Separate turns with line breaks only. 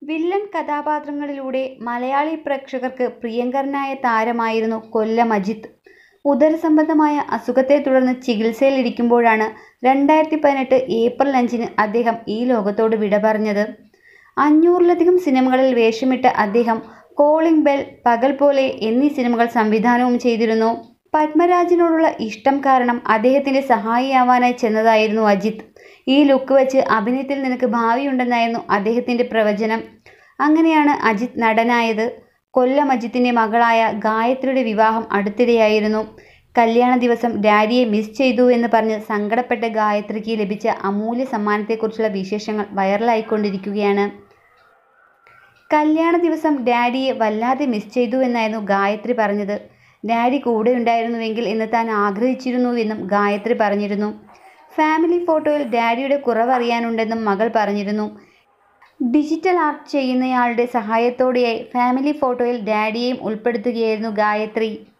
villain കഥാപാത്രങ്ങളിലൂടെ Malayali പ്രേക്ഷകർക്ക് പ്രിയങ്കരനായ താരമായിരുന്നു കൊല്ലം അജിത്ത് ഉദരസംബന്ധമായ അസുഖത്തെ തുടർന്ന് ചികിത്സയിലിരിക്കുമ്പോഴാണ് രണ്ടായിരത്തി പതിനെട്ട് ഏപ്രിൽ അഞ്ചിന് അദ്ദേഹം ഈ ലോകത്തോട് വിട പറഞ്ഞത് അഞ്ഞൂറിലധികം സിനിമകളിൽ വേഷമിട്ട അദ്ദേഹം കോളിംഗ് ബെൽ പകൽ പോലെ എന്നീ സിനിമകൾ സംവിധാനവും ചെയ്തിരുന്നു പത്മരാജിനോടുള്ള ഇഷ്ടം കാരണം അദ്ദേഹത്തിൻ്റെ സഹായിയാവാനായി ചെന്നതായിരുന്നു അജിത്ത് ഈ ലുക്ക് വെച്ച് അഭിനയത്തിൽ നിനക്ക് ഭാവിയുണ്ടെന്നായിരുന്നു അദ്ദേഹത്തിൻ്റെ പ്രവചനം അങ്ങനെയാണ് അജിത്ത് നടനായത് കൊല്ലം അജിത്തിൻ്റെ മകളായ ഗായത്രിയുടെ വിവാഹം അടുത്തിടെയായിരുന്നു കല്യാണ ദിവസം ഡാഡിയെ മിസ് ചെയ്തു എന്ന് പറഞ്ഞ് സങ്കടപ്പെട്ട ഗായത്രിക്ക് ലഭിച്ച അമൂല്യ സമ്മാനത്തെക്കുറിച്ചുള്ള വിശേഷങ്ങൾ വൈറലായിക്കൊണ്ടിരിക്കുകയാണ് കല്യാണ ദിവസം ഡാഡിയെ വല്ലാതെ മിസ് ചെയ്തു എന്നായിരുന്നു ഗായത്രി പറഞ്ഞത് ഡാഡി കൂടെ ഉണ്ടായിരുന്നുവെങ്കിൽ എന്ന് താൻ ആഗ്രഹിച്ചിരുന്നുവെന്നും ഗായത്രി പറഞ്ഞിരുന്നു ഫാമിലി ഫോട്ടോയിൽ ഡാഡിയുടെ കുറവറിയാനുണ്ടെന്നും മകൾ പറഞ്ഞിരുന്നു ഡിജിറ്റൽ ആർട്ട് ചെയ്യുന്നയാളുടെ സഹായത്തോടെയായി ഫാമിലി ഫോട്ടോയിൽ ഡാഡിയെയും ഉൾപ്പെടുത്തുകയായിരുന്നു ഗായത്രി